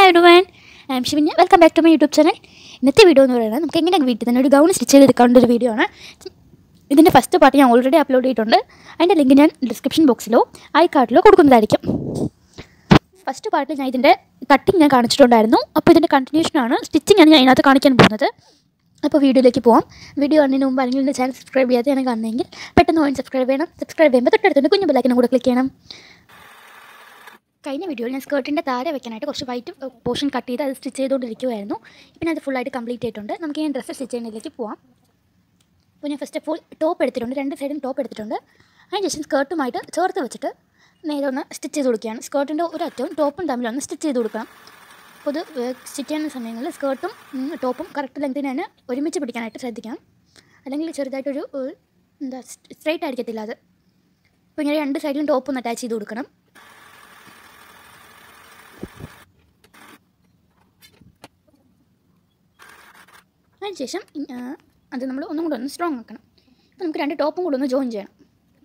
hi ഡുവാൻ I'm ഷിവിന് welcome back to my YouTube channel ഇന്നത്തെ വീഡിയോ എന്ന് പറയുന്നത് നമുക്ക് എങ്ങനെ വീട്ടിൽ തന്നെ ഒരു ഗൗൺ സ്റ്റിച്ച് ചെയ്തെടുക്കാവുന്ന ഒരു വീഡിയോ ആണ് ഇതിൻ്റെ ഫസ്റ്റ് പാർട്ട് ഞാൻ ഓൾറെഡി അപ്ലോഡ് ചെയ്തിട്ടുണ്ട് അതിൻ്റെ ലിങ്ക് ഞാൻ ഡിസ്ക്രിപ്ഷൻ ബോക്സിലോ ഐ കാർഡിലോ കൊടുക്കുന്നതായിരിക്കും ഫസ്റ്റ് പാർട്ടിൽ ഞാൻ ഇതിൻ്റെ കട്ടിങ് ഞാൻ കാണിച്ചിട്ടുണ്ടായിരുന്നു അപ്പോൾ ഇതിൻ്റെ കണ്ടിന്യൂഷനാണ് സ്റ്റിച്ചിങ് ആണ് ഞാൻ ഇതിനകത്ത് കാണിക്കാൻ പോകുന്നത് അപ്പോൾ വീഡിയോയിലേക്ക് പോകാം വീഡിയോ കാണുന്നതിന് മുമ്പ് അല്ലെങ്കിൽ എൻ്റെ ചാനൽ സബ്സ്ക്രൈബ് ചെയ്യാതെയാണ് കാണുന്നതെങ്കിൽ പെട്ടെന്ന് പോയി സബ്സ്ക്രൈബ് ചെയ്യണം സബ്സ്ക്രൈബ് ചെയ്യുമ്പോൾ തൊട്ടടുത്തുണ്ട് കുഞ്ഞു ബെല്ലൈക്കനും കൂടെ ക്ലിക്ക് ചെയ്യണം കഴിഞ്ഞ വീഡിയോയിൽ ഞാൻ സ്കേർട്ടിൻ്റെ താരെ വെക്കാനായിട്ട് കുറച്ച് വൈറ്റ് പോർഷൻ കട്ട് ചെയ്ത് അത് സ്റ്റിച്ച് ചെയ്തുകൊണ്ടിരിക്കുമായിരുന്നു ഇപ്പം അത് ഫുള്ളായിട്ട് കംപ്ലീറ്റ് ചെയ്തിട്ടുണ്ട് നമുക്ക് ഈ ഡ്രസ്സ് സ്റ്റിച്ച് ചെയ്യുന്നതിലേക്ക് പോവാം അപ്പോൾ ഞാൻ ഫസ്റ്റ് ഓഫ് ഓൾ ടോപ്പ് എടുത്തിട്ടുണ്ട് രണ്ട് സൈഡും ടോപ്പ് എടുത്തിട്ടുണ്ട് അതിന് ശേഷം സ്കേർട്ടുമായിട്ട് ചേർത്ത് വെച്ചിട്ട് നേരെ ഒന്ന് സ്റ്റിച്ച് ചെയ്ത് കൊടുക്കുകയാണ് സ്കേർട്ടിൻ്റെ ഒരു അറ്റവും ടോപ്പും തമ്മിലൊന്ന് സ്റ്റിച്ച് ചെയ്ത് കൊടുക്കണം അപ്പോൾ ഇത് സ്റ്റിച്ച് ചെയ്യുന്ന സമയങ്ങളിൽ സ്കേർട്ടും ഉം, ടോപ്പും കറക്റ്റ് ലെങ്തിന് തന്നെ ഒരുമിച്ച് പിടിക്കാനായിട്ട് ശ്രദ്ധിക്കണം അല്ലെങ്കിൽ ചെറുതായിട്ടൊരു ഏഹ്, എന്താ സ്ട്രൈറ്റ് ആയിരിക്കത്തില്ല അത് അപ്പോൾ ഇങ്ങനെ രണ്ട് സൈഡിലും ടോപ്പ് ഒന്ന് അറ്റാച്ച് ചെയ്ത് കൊടുക്കണം അതിനുശേഷം ഇ- ആ, അത് നമ്മൾ ഒന്നും കൂടെ ഒന്ന് സ്ട്രോങ് ആക്കണം അപ്പോൾ നമുക്ക് രണ്ട് ടോപ്പും കൂടെ ഒന്ന് ജോയിൻ ചെയ്യണം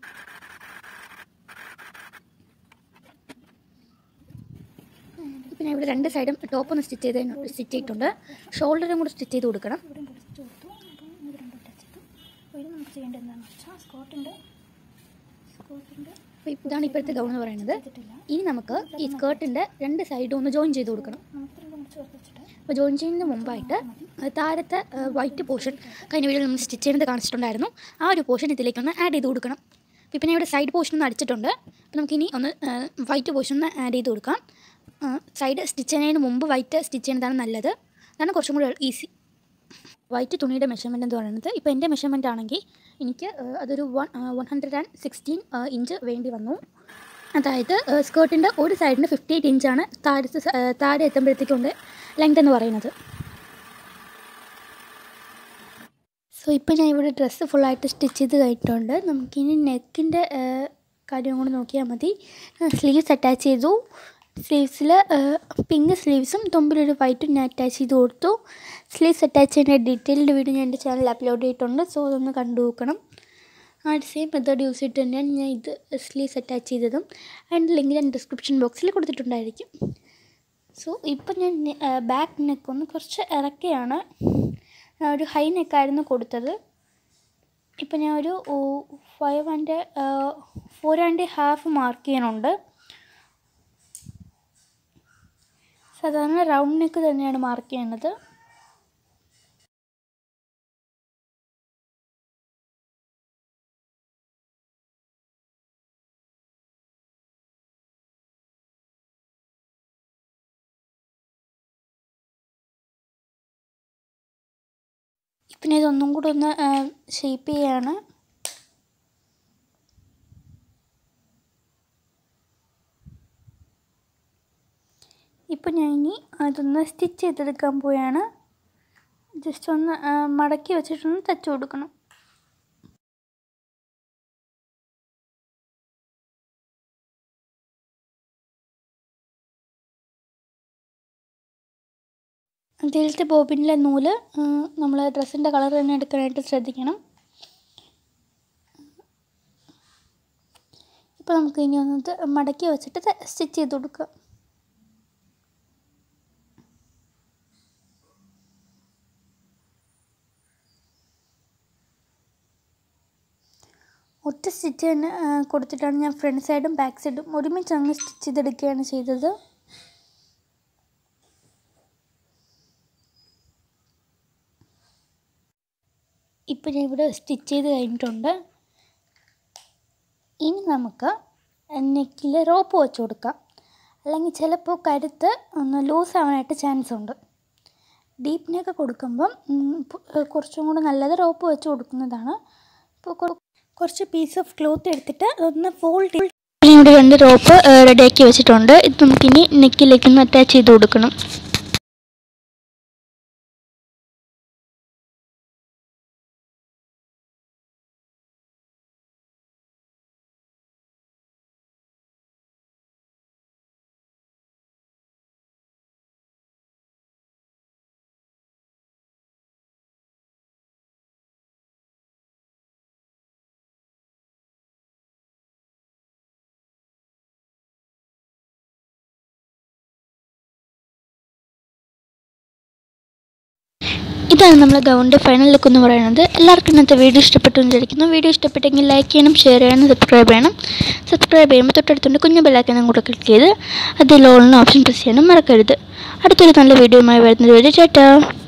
ഇപ്പം ഞാൻ ഇവിടെ രണ്ട് സൈഡും ടോപ്പ് ഒന്ന് സ്റ്റിച്ച് ചെയ്ത് സ്റ്റിച്ച് ചെയ്തിട്ടുണ്ട് ഷോൾഡറും കൂടെ സ്റ്റിച്ച് ചെയ്ത് കൊടുക്കണം ഇവിടെ മുറിച്ച് കൊടുത്തു അപ്പോൾ ഇത് രണ്ടും ടച്ച് ചെയ്തു അപ്പോൾ ഇത് നമുക്ക് ചെയ്യേണ്ടത് എന്താണെന്ന് വെച്ചാൽ സ്കോട്ടുണ്ട് സ്കോട്ടുണ്ട് അപ്പോൾ ഇതാണ് ഇപ്പോഴത്തെ ഗൗൺ എന്ന് പറയുന്നത് ചെയ്തിട്ടില്ല ഇനി നമുക്ക് ഈ സ്കേർട്ടിൻ്റെ രണ്ട് സൈഡും ഒന്ന് ജോയിൻ ചെയ്ത് കൊടുക്കണം നമുക്ക് രണ്ടും കൂടി ചേർത്ത് വെച്ചിട്ട് അപ്പോൾ ജോയിൻ ചെയ്യുന്നതിന് മുമ്പായിട്ട് ആ, താഴത്തെ വൈറ്റ് പോർഷൻ കഴിഞ്ഞ വീഡിയോയിൽ നമ്മൾ സ്റ്റിച്ച് ചെയ്യുന്നത് കാണിച്ചിട്ടുണ്ടായിരുന്നു ആ ഒരു പോർഷൻ ഇതിലേക്കൊന്ന് ആഡ് ചെയ്ത് കൊടുക്കണം അപ്പോൾ ഇപ്പം ഞാൻ ഇവിടെ സൈഡ് പോർഷൻ ഒന്ന് അടിച്ചിട്ടുണ്ട് അപ്പോൾ നമുക്കിനി ഒന്ന് വൈറ്റ് പോർഷൻ ഒന്ന് ആഡ് ചെയ്ത് കൊടുക്കാം സൈഡ് സ്റ്റിച്ച് ചെയ്യുന്നതിന് മുമ്പ് വൈറ്റ് സ്റ്റിച്ച് ചെയ്യുന്നതാണ് നല്ലത് അതാണ് കുറച്ചും കൂടി ഈസി വൈറ്റ് തുണിയുടെ മെഷർമെൻറ്റ് എന്ന് പറയുന്നത് ഇപ്പോൾ എൻ്റെ മെഷർമെൻ്റ് ആണെങ്കിൽ എനിക്ക് ആ, അതൊരു one one hundred and sixteen inch വേണ്ടി വന്നു അതായത് സ്കേർട്ടിൻ്റെ ഒരു സൈഡിന് ഫിഫ്റ്റി എയ്റ്റ് ഇഞ്ചാണ് താഴെ താഴെ എത്തുമ്പോഴത്തേക്കുണ്ട് ലെങ്ത് എന്ന് പറയുന്നത് സോ ഇപ്പോൾ ഞാൻ ഇവിടെ ഡ്രസ്സ് ഫുള്ളായിട്ട് സ്റ്റിച്ച് ചെയ്ത് കഴിഞ്ഞിട്ടുണ്ട് നമുക്കിനി നെക്കിൻ്റെ കാര്യം കൂടി നോക്കിയാൽ മതി സ്ലീവ്സ് അറ്റാച്ച് ചെയ്തു സ്ലീവ്സിൽ പിങ്ക് സ്ലീവ്സും തുമ്പിലൊരു വൈറ്റും ഞാൻ അറ്റാച്ച് ചെയ്ത് കൊടുത്തു സ്ലീവ്സ് അറ്റാച്ച് ചെയ്യുന്ന ഡീറ്റെയിൽഡ് വീഡിയോ ഞാൻ എൻ്റെ ചാനലിൽ അപ്ലോഡ് ചെയ്തിട്ടുണ്ട് സോ അതൊന്ന് കണ്ടു നോക്കണം ആ സെയിം മെത്തേഡ് യൂസ് ചെയ്തിട്ട് തന്നെയാണ് ഞാൻ ഇത് സ്ലീവ്സ് അറ്റാച്ച് ചെയ്തതും അതിൻ്റെ ലിങ്ക് ഞാൻ ഡിസ്ക്രിപ്ഷൻ ബോക്സിൽ കൊടുത്തിട്ടുണ്ടായിരിക്കും സോ ഇപ്പം ഞാൻ ബാക്ക് നെക്ക് ഒന്ന് കുറച്ച് ഇറക്കിയാണ് ഞാൻ ഒരു ഹൈ നെക്കായിരുന്നു കൊടുത്തത് ഇപ്പം ഞാൻ ഒരു five and four and half mark ചെയ്യാനുണ്ട് സാധാരണ റൗണ്ട് നെക്ക് തന്നെയാണ് മാർക്ക് ചെയ്യുന്നത് പിന്നെ ഇതൊന്നും കൂടെ ഒന്ന് ഷേപ്പ് ചെയ്യാണ് ഇപ്പം ഞാൻ ഇനി അതൊന്ന് സ്റ്റിച്ച് ചെയ്തെടുക്കാൻ പോയാണ് ജസ്റ്റ് ഒന്ന് ആ, മടക്കി വെച്ചിട്ടൊന്ന് തച്ച് കൊടുക്കണം അതിലത്തെ ബോബിനിലെ നൂല് നമ്മൾ ഡ്രസ്സിൻ്റെ കളർ തന്നെ എടുക്കാനായിട്ട് ശ്രദ്ധിക്കണം ഇപ്പോൾ നമുക്ക് ഇനി ഒന്ന് ഇത് മടക്കി വെച്ചിട്ട് സ്റ്റിച്ച് ചെയ്ത് കൊടുക്കുക ഒറ്റ സ്റ്റിച്ച് തന്നെ ആ, കൊടുത്തിട്ടാണ് ഞാൻ ഫ്രണ്ട് സൈഡും ബാക്ക് സൈഡും ഒരുമിച്ച് അങ്ങ് സ്റ്റിച്ച് ചെയ്തെടുക്കുകയാണ് ചെയ്തത് ഇപ്പം ഞാൻ ഇവിടെ സ്റ്റിച്ച് ചെയ്ത് കഴിഞ്ഞിട്ടുണ്ട് ഇനി നമുക്ക് നെക്കിൽ റോപ്പ് വെച്ച് കൊടുക്കാം അല്ലെങ്കിൽ ചിലപ്പോൾ കരുത്ത് ഒന്ന് ലൂസ് ആവാനായിട്ട് ചാൻസ് ഉണ്ട് ഡീപ്പ് നെക്ക് കൊടുക്കുമ്പം ഉം, പ്- കുറച്ചും കൂടെ നല്ലത് റോപ്പ് വെച്ച് കൊടുക്കുന്നതാണ് ഇപ്പോൾ കൊ- കുറച്ച് പീസ് ഓഫ് ക്ലോത്ത് എടുത്തിട്ട് ഒന്ന് ഫോൾഡ് ഇവിടെ രണ്ട് റോപ്പ് റെഡിയാക്കി വെച്ചിട്ടുണ്ട് ഇത് നമുക്കിനി നെക്കിലേക്കൊന്ന് അറ്റാച്ച് ചെയ്ത് കൊടുക്കണം ഇതാണ് നമ്മൾ ഗൗണിൻ്റെ ഫൈനൽ ലുക്ക് എന്ന് പറയുന്നത് എല്ലാവർക്കും ഇന്നത്തെ വീഡിയോ ഇഷ്ടപ്പെട്ടു എന്ന് വിചാരിക്കുന്നു വീഡിയോ ഇഷ്ടപ്പെട്ടെങ്കിൽ ലൈക്ക് ചെയ്യണം ഷെയർ ചെയ്യണം സബ്സ്ക്രൈബ് ചെയ്യണം സബ്സ്ക്രൈബ് ചെയ്യുമ്പോൾ തൊട്ടടുത്തുണ്ട് കുഞ്ഞു ബെല്ലൈക്കനും കൂടെ ക്ലിക്ക് ചെയ്ത് അതിൽ ഓളിന് ഓപ്ഷൻ പ്രസ് ചെയ്യാനും മറക്കരുത് അടുത്തൊരു നല്ല വീഡിയോയുമായി വരുന്നത് വരെ ചേട്ടാ